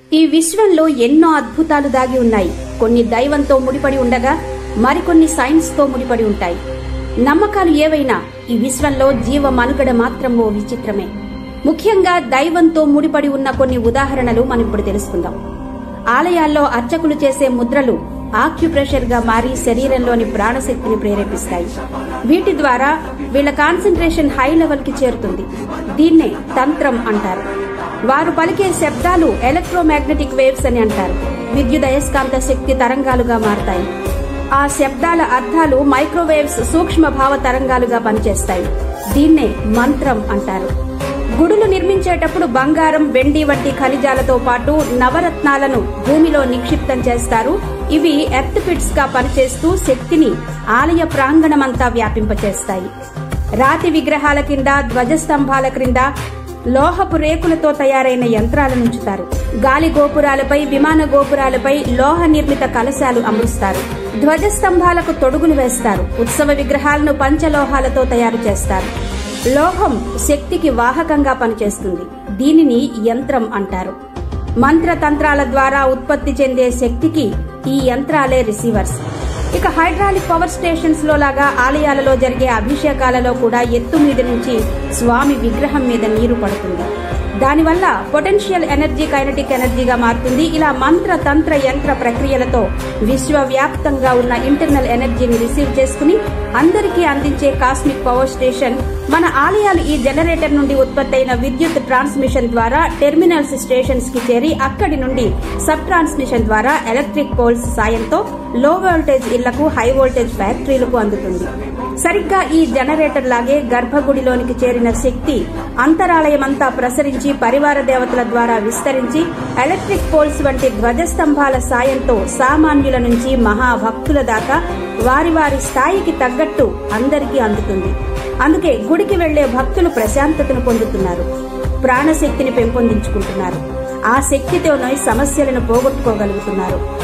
ఈ విశ్వంలో ఎన్నో అద్భుతాలు దాగి ఉన్నాయి కొన్ని దైవంతో ముడిపడి ఉండగా మరికొన్ని సైన్స్ తో ముడిపడి ఉంటాయి నమ్మకాలు ఏవైనా ఈ విశ్వంలో జీవ మనుగడ మాత్రం ఓ విచిత్రమే ముఖ్యంగా దైవంతో ముడిపడి ఉన్న కొన్ని ఉదాహరణలు మనం ఇప్పుడు తెలుసుకుందాం ఆలయాల్లో అర్చకులు చేసే ముద్రలు ఆక్యుప్రెషర్ గా మారి శరీరంలోని ప్రాణశక్తిని ప్రేరేపిస్తాయి వీటి ద్వారా వీళ్ళ కాన్సన్ట్రేషన్ హై లెవెల్ కి చేరుతుంది దీన్నే తంత్రం అంటారు వారు పలికే శబ్దాలు ఎలక్ట్రోమాగ్నెటిక్ వేవ్స్ అని అంటారు విద్యుదయస్కాంత శక్తి తరంగాలుగా మారతాయి ఆ శబ్దాల అర్థాలు మైక్రోవేవ్స్ సూక్ష్మ భావ తరంగాలుగా పనిచేస్తాయి దీన్నే మంత్రం అంటారు గుడులు నిర్మించేటప్పుడు బంగారం వెండి వంటి ఖనిజాలతో పాటు నవరత్నాలను భూమిలో నిక్షిప్తం చేస్తారు ఇవి ఎర్త్ పిట్స్ గా పనిచేస్తూ శక్తిని ఆలయ ప్రాంగణమంతా వ్యాపింపచేస్తాయి రాతి విగ్రహాల కింద ధ్వజస్తంభాల క్రింద లోహపు రేకులతో తయారైన యంత్రాలను ఉంచుతారు గాలి గోపురాలపై విమాన గోపురాలపై లోహ నిర్మిత కలశాలు అమరుస్తారు ధ్వజస్తంభాలకు తొడుగులు వేస్తారు ఉత్సవ విగ్రహాలను పంచలోహాలతో తయారు చేస్తారు లోహం శక్తికి వాహకంగా పనిచేస్తుంది దీనిని యంత్రం అంటారు మంత్రతంత్రాల ద్వారా ఉత్పత్తి చెందే శక్తికి ఈ యంత్రాలే రిసీవర్స్ ఇక హైడ్రాలిక్ పవర్ స్టేషన్స్ లో లాగా ఆలయాలలో జరిగే అభిషేకాలలో కూడా ఎత్తు మీద నుంచి స్వామి విగ్రహం మీద నీరు పడుతుంది దానివల్ల పొటెన్షియల్ ఎనర్జీ కైనటిక్ ఎనర్జీగా మారుతుంది ఇలా మంత్ర తంత్ర యంత్ర ప్రక్రియలతో విశ్వవ్యాప్తంగా ఉన్న ఇంటర్నల్ ఎనర్జీని రిసీవ్ చేసుకుని అందరికీ అందించే కాస్మిక్ పవర్ స్టేషన్ మన ఆలయాలు ఈ జనరేటర్ నుండి ఉత్పత్తి అయిన విద్యుత్ ట్రాన్స్మిషన్ ద్వారా టెర్మినల్స్ స్టేషన్స్ కి చేరి అక్కడి నుండి సబ్ ట్రాన్స్మిషన్ ద్వారా ఎలక్ట్రిక్ పోల్స్ సాయంతో లో వోల్టేజ్ ఇళ్లకు హై వోల్టేజ్ ఫ్యాక్టరీలకు అందుతుంది సరిగ్గా ఈ జనరేటర్ లాగే గర్భగుడిలోనికి చేరిన శక్తి అంతరాలయమంతా ప్రసరించి పరివార దేవతల ద్వారా విస్తరించి ఎలక్ట్రిక్ పోల్స్ వంటి ధ్వజస్తంభాల సాయంతో సామాన్యుల నుంచి మహాభక్తుల దాకా వారి వారి స్థాయికి తగ్గట్టు అందరికీ అందుతుంది అందుకే గుడికి వెళ్లే భక్తులు ప్రశాంతతను పొందుతున్నారు ప్రాణశక్తిని పెంపొందించుకుంటున్నారు ఆ శక్తితోనే సమస్యలను పోగొట్టుకోగలుగుతున్నారు